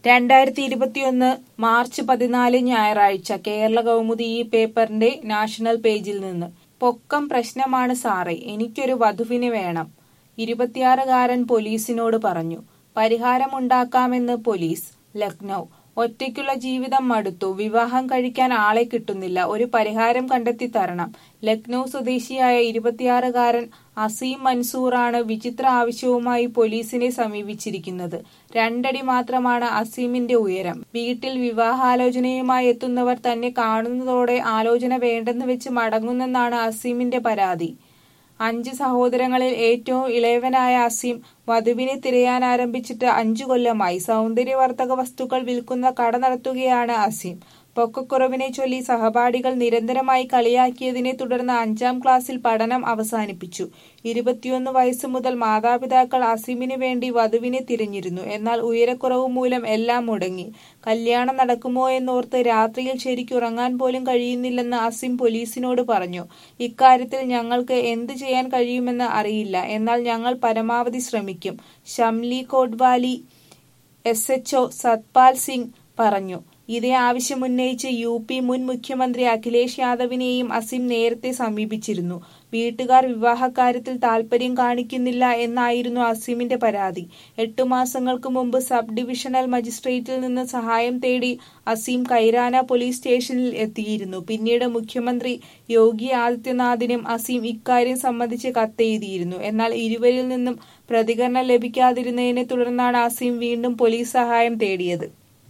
രണ്ടായിരത്തി ഇരുപത്തിയൊന്ന് മാർച്ച് പതിനാല് ഞായറാഴ്ച കേരള കൗമുദി ഈ പേപ്പറിന്റെ നാഷണൽ പേജിൽ നിന്ന് പൊക്കം പ്രശ്നമാണ് സാറേ എനിക്കൊരു വധുവിനെ വേണം ഇരുപത്തിയാറുകാരൻ പോലീസിനോട് പറഞ്ഞു പരിഹാരമുണ്ടാക്കാമെന്ന് പോലീസ് ലക്നൗ ഒറ്റയ്ക്കുള്ള ജീവിതം മടുത്തു വിവാഹം കഴിക്കാൻ ആളെ കിട്ടുന്നില്ല ഒരു പരിഹാരം കണ്ടെത്തി തരണം ലക്നൗ സ്വദേശിയായ ഇരുപത്തിയാറുകാരൻ അസീം മൻസൂറാണ് വിചിത്ര ആവശ്യവുമായി പോലീസിനെ സമീപിച്ചിരിക്കുന്നത് രണ്ടടി മാത്രമാണ് അസീമിന്റെ ഉയരം വീട്ടിൽ വിവാഹാലോചനയുമായി എത്തുന്നവർ തന്നെ കാണുന്നതോടെ ആലോചന വേണ്ടെന്ന് വെച്ച് മടങ്ങുന്നെന്നാണ് അസീമിന്റെ പരാതി അഞ്ച് സഹോദരങ്ങളിൽ ഏറ്റവും ഇളയവനായ അസീം വധുവിനെ തിരയാൻ ആരംഭിച്ചിട്ട് അഞ്ചു കൊല്ലമായി സൗന്ദര്യവർദ്ധക വസ്തുക്കൾ വിൽക്കുന്ന കട നടത്തുകയാണ് അസീം പൊക്കക്കുറവിനെ ചൊല്ലി സഹപാഠികൾ നിരന്തരമായി കളിയാക്കിയതിനെ തുടർന്ന് അഞ്ചാം ക്ലാസ്സിൽ പഠനം അവസാനിപ്പിച്ചു ഇരുപത്തിയൊന്ന് വയസ്സ് മുതൽ മാതാപിതാക്കൾ അസീമിന് വേണ്ടി വധുവിനെ തിരഞ്ഞിരുന്നു എന്നാൽ ഉയരക്കുറവ് മൂലം എല്ലാം മുടങ്ങി കല്യാണം നടക്കുമോ എന്നോർത്ത് രാത്രിയിൽ ശരിക്കുറങ്ങാൻ പോലും കഴിയുന്നില്ലെന്ന് അസീം പോലീസിനോട് പറഞ്ഞു ഇക്കാര്യത്തിൽ ഞങ്ങൾക്ക് എന്ത് ചെയ്യാൻ കഴിയുമെന്ന് അറിയില്ല എന്നാൽ ഞങ്ങൾ പരമാവധി ശ്രമിക്കും ഷംലി കോട്വാലി എസ് എച്ച്ഒ സത്പാൽ സിംഗ് പറഞ്ഞു ഇതേ ആവശ്യമുന്നയിച്ച് യു പി മുൻ മുഖ്യമന്ത്രി അഖിലേഷ് യാദവിനെയും അസീം നേരത്തെ സമീപിച്ചിരുന്നു വീട്ടുകാർ വിവാഹക്കാര്യത്തിൽ താൽപര്യം കാണിക്കുന്നില്ല എന്നായിരുന്നു അസീമിന്റെ പരാതി എട്ടു മാസങ്ങൾക്ക് മുമ്പ് സബ് ഡിവിഷണൽ മജിസ്ട്രേറ്റിൽ നിന്ന് സഹായം തേടി അസീം കൈരാന പോലീസ് സ്റ്റേഷനിൽ എത്തിയിരുന്നു പിന്നീട് മുഖ്യമന്ത്രി യോഗി ആദിത്യനാഥിനും അസീം ഇക്കാര്യം സംബന്ധിച്ച് കത്തെഴുതിയിരുന്നു എന്നാൽ ഇരുവരിൽ നിന്നും പ്രതികരണം ലഭിക്കാതിരുന്നതിനെ തുടർന്നാണ് അസീം വീണ്ടും പോലീസ് സഹായം തേടിയത്